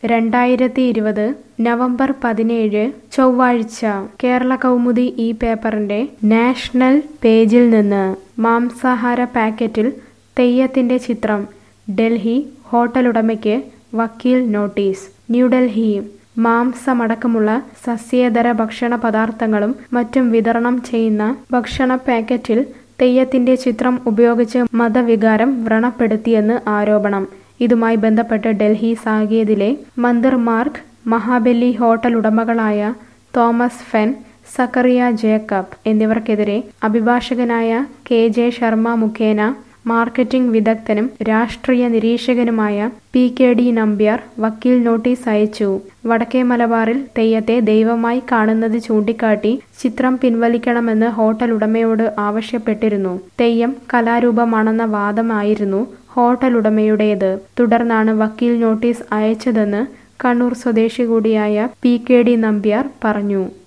രണ്ടായിരത്തി ഇരുപത് നവംബർ പതിനേഴ് ചൊവ്വാഴ്ച കേരള കൗമുദി ഈ പേപ്പറിന്റെ നാഷണൽ പേജിൽ നിന്ന് മാംസാഹാര പാക്കറ്റിൽ തെയ്യത്തിന്റെ ചിത്രം ഡൽഹി ഹോട്ടലുടമയ്ക്ക് വക്കീൽ നോട്ടീസ് ന്യൂഡൽഹി മാംസമടക്കമുള്ള സസ്യേതര ഭക്ഷണ പദാർത്ഥങ്ങളും മറ്റും വിതരണം ചെയ്യുന്ന ഭക്ഷണ പാക്കറ്റിൽ തെയ്യത്തിന്റെ ചിത്രം ഉപയോഗിച്ച് മതവികാരം വ്രണപ്പെടുത്തിയെന്ന് ആരോപണം ഇതുമായി ബന്ധപ്പെട്ട് ഡൽഹി സാകേതിലെ മന്ദിർ മാർഗ് മഹാബലി ഹോട്ടൽ ഉടമകളായ തോമസ് ഫെൻ സക്കറിയ ജേക്കബ് എന്നിവർക്കെതിരെ അഭിഭാഷകനായ കെ ജെ ശർമ്മ മുഖേന മാർക്കറ്റിംഗ് വിദഗ്ധനും രാഷ്ട്രീയ നിരീക്ഷകനുമായ പി കെ ഡി നമ്പ്യാർ വക്കീൽ നോട്ടീസ് അയച്ചു വടക്കേ മലബാറിൽ തെയ്യത്തെ ദൈവമായി കാണുന്നത് ചൂണ്ടിക്കാട്ടി ചിത്രം പിൻവലിക്കണമെന്ന് ഹോട്ടൽ ഉടമയോട് ആവശ്യപ്പെട്ടിരുന്നു തെയ്യം കലാരൂപമാണെന്ന വാദമായിരുന്നു ഹോട്ടൽ ഉടമയുടേത് തുടർന്നാണ് വക്കീൽ നോട്ടീസ് അയച്ചതെന്ന് കണ്ണൂർ സ്വദേശി കൂടിയായ പി കെ ഡി നമ്പ്യാർ പറഞ്ഞു